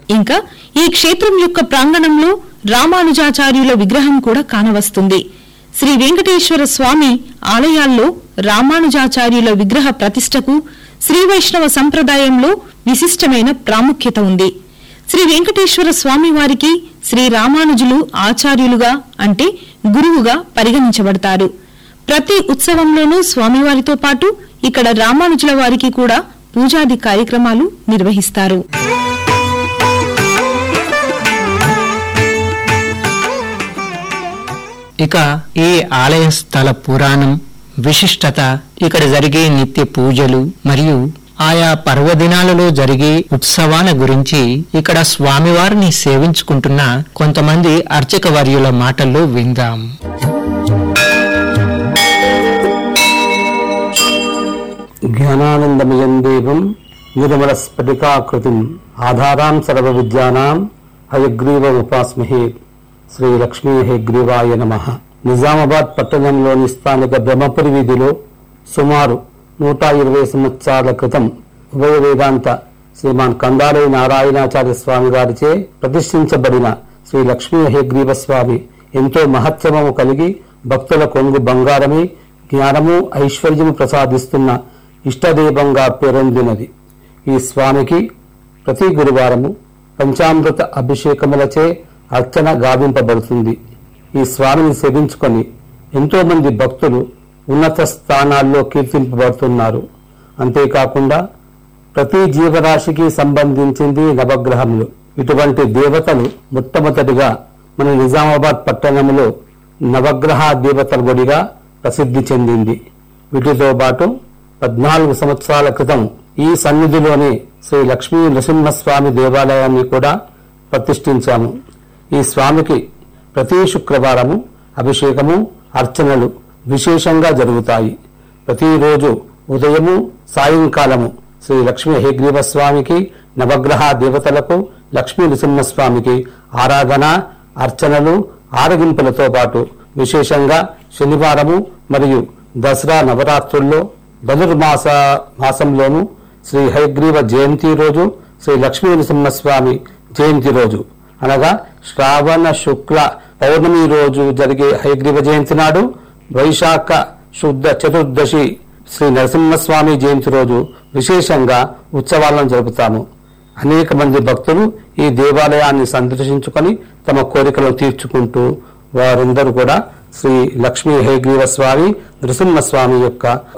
ఇంకా ఈ క్షేత్రం యొక్క ప్రాంగణంలో రామానుజాచార్యుల విగ్రహం కూడా కానవస్తుంది శ్రీ వెంకటేశ్వర స్వామి ఆలయాల్లో రామానుజాచార్యుల విగ్రహ ప్రతిష్టకు శ్రీ వైష్ణవ సంప్రదాయంలో విశిష్టమైన ప్రాముఖ్యత ఉంది శ్రీ వెంకటేశ్వర స్వామి వారికి శ్రీ రామానుజులు ఆచార్యులుగా అంటే గురువుగా పరిగణించబడతారు ప్రతి ఉత్సవంలోనూ స్వామివారితో పాటు ఇక్కడ రామానుజుల వారికి కూడా పూజాది కార్యక్రమాలు నిర్వహిస్తారు ఇక ఈ ఆలయ స్థల పురాణం విశిష్టత ఇక్కడ జరిగే నిత్య పూజలు మరియు ఆయా పర్వదినాలలో జరిగే ఉత్సవాల గురించి ఇక్కడ స్వామివారిని సేవించుకుంటున్న కొంతమంది అర్చక వర్యుల మాటల్లో విందాం జ్ఞానానందమయం దేవం నిర్మల స్ఫటికాకృతిం ఆధారాం సర్వ విద్యానాం హయగ్రీవ ఉపాస్మహే శ్రీ లక్ష్మీ హయగ్రీవాయ నమ నిజామాబాద్ పట్టణంలోని స్థానిక బ్రహ్మపురి వీధిలో సుమారు నూట ఇరవై సంవత్సరాల క్రితం ఉభయ వేదాంత శ్రీమాన్ కందాలయ నారాయణాచార్య స్వామి వారిచే ప్రతిష్ఠించబడిన శ్రీ లక్ష్మీ హయగ్రీవ స్వామి ఎంతో మహత్వము కలిగి భక్తుల కొంగు బంగారమే జ్ఞానము ఐశ్వర్యము ప్రసాదిస్తున్న ఇష్టదైవంగా పేరొందినది ఈ స్వామికి ప్రతి గురువారము పంచామృత అభిషేకములచే అర్చన గావింపబడుతుంది ఈ స్వామిని సేవించుకొని ఎంతో మంది భక్తులు ఉన్నత స్థానాల్లో కీర్తింపబడుతున్నారు అంతేకాకుండా ప్రతి జీవరాశికి సంబంధించింది నవగ్రహములు ఇటువంటి దేవతలు మొట్టమొదటిగా మన నిజామాబాద్ పట్టణంలో నవగ్రహ దేవతల గుడిగా ప్రసిద్ధి చెందింది వీటితో పాటు పద్నాలుగు సంవత్సరాల క్రితం ఈ సన్నిధిలోనే శ్రీ లక్ష్మీ నృసింహస్వామి దేవాలయాన్ని కూడా ప్రతిష్ఠించాము ఈ స్వామికి ప్రతి శుక్రవారము అభిషేకము అర్చనలు విశేషంగా జరుగుతాయి ప్రతిరోజు ఉదయము సాయంకాలము శ్రీ లక్ష్మీ హేగ్రీవ స్వామికి నవగ్రహ దేవతలకు లక్ష్మీ నృసింహస్వామికి ఆరాధన అర్చనలు ఆరగింపులతో పాటు విశేషంగా శనివారము మరియు దసరా నవరాత్రుల్లో ధనుర్మాస మాసంలోను శ్రీ హయగ్రీవ జయంతి రోజు శ్రీ లక్ష్మీ నరసింహస్వామి జయంతి రోజు అనగా శ్రావణ శుక్ల పౌర్ణమి రోజు జరిగే హయగ్రీవ జయంతి నాడు వైశాఖ శుద్ధ చతుర్దశి శ్రీ నరసింహస్వామి జయంతి రోజు విశేషంగా ఉత్సవాలను జరుపుతాము అనేక మంది భక్తులు ఈ దేవాలయాన్ని సందర్శించుకొని తమ కోరికలను తీర్చుకుంటూ వారందరూ కూడా శ్రీ లక్ష్మీ హేగ్రీవ స్వామి నృసింహస్వామి యొక్క